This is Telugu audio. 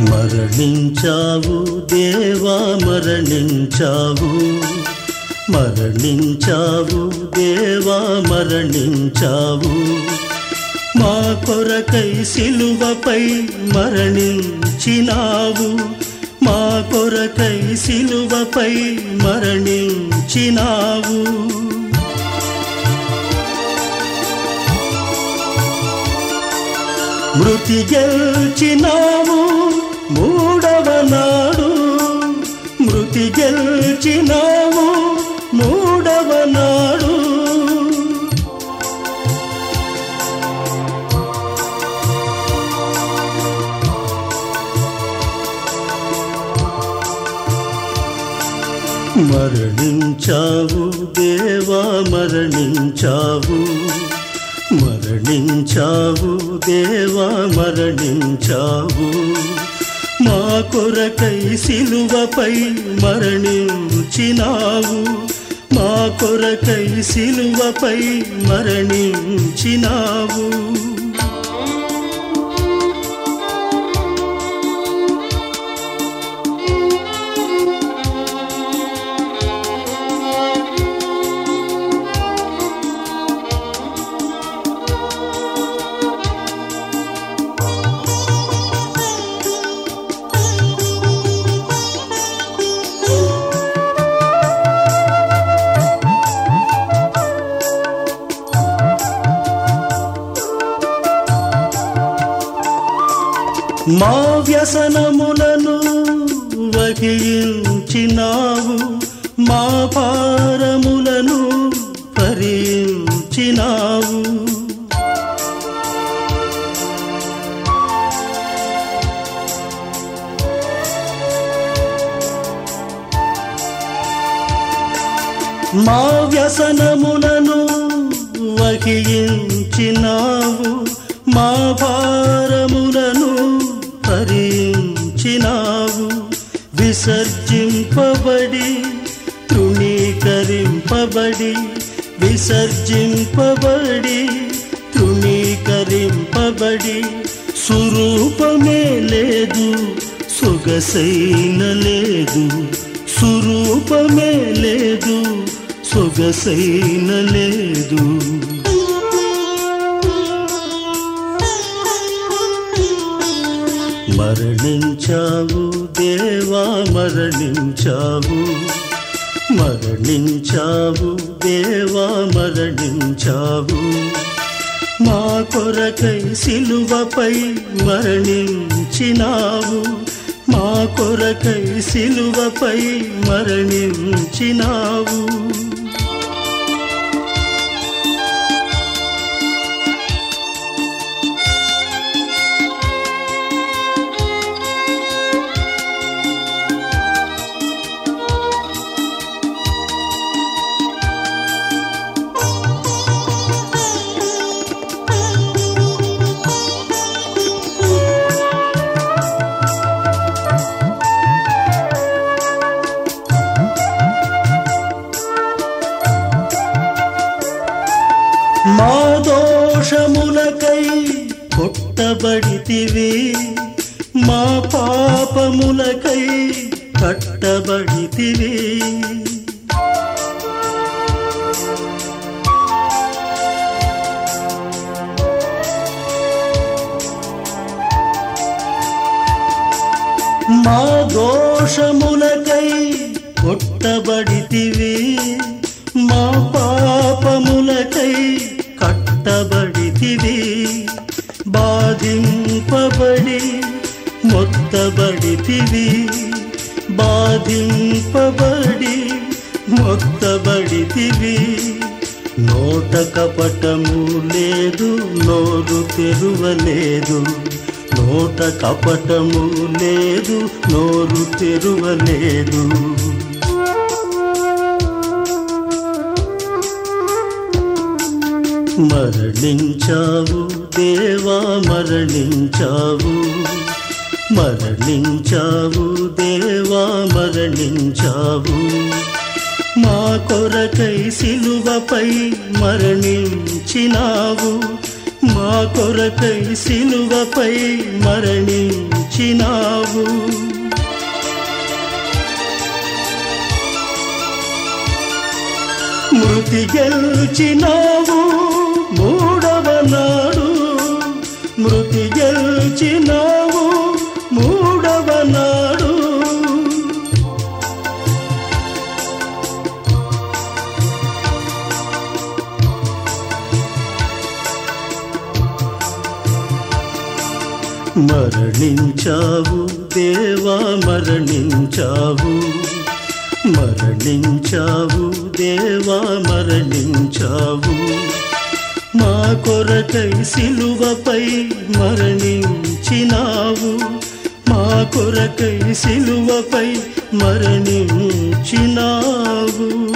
మరణించావు దేవా మరణించావు మరణించావు దేవా మరణించావు మా కొరకై సిలువపై మరణించినావు మా కొరకై సిలువపై మరణించినావు మృతి గెల్చినావు మూడవ నాడు మృతి గెల్చినావు మూడవ నాడు మరణించావు దేవా మరణించావు మరణించావు దేవా మరణించావు మా కొరకై సిలువపై మరణించినావు మా కొరకై సిలువపై మరణించినావు మా వ్యసనములను వహించినావు మా భారములను భరించినావు మా వ్యసనములను వహించినావు మా భారములను భరించినావు విసర్జింపబడి తృణీకరింపబడి విసర్జింపబడి తృణీకరింపబడి సురూపమే లేదు సొగసైన లేదు సురూపమే లేదు సొగసైన లేదు మరణించావు దేవా మరణించావు మరణించావు దేవా మరణించావు మా కొరకై సిలువపై మరణించినావు మా కొరకై సిలువపై మరణించినావు మా దోషములకై కొట్టబడితివి మా పాపములకై కట్టబడితివి మా దోషములకై కొట్టబడితివి మా పాపములకై కట్టబడితివి బాధింపబడి మొత్తబడితివి బాధింపబడి మొత్తబడితివి నోట కపటము లేదు నోరు తెరువలేదు నోట కపటము లేదు నోరు తెరువలేదు మరణించావు దేవా మరణించావు మరణించావు దేవా మరణించావు మా కొరకై సిలువపై మరణించినావు మా కొరకై సిలువపై మరణించినావు మరణించినావు మృతి గెల్చినావు మూడవ నాడు మృతి గెల్చినావు మూడవ నాడు మరణించావు దేవా మరణించావు మరణించావు దేవా మరణించావు మా కొరకై సిలువపై మరణించినావు మా కొరకై సిలువపై మరణించినావు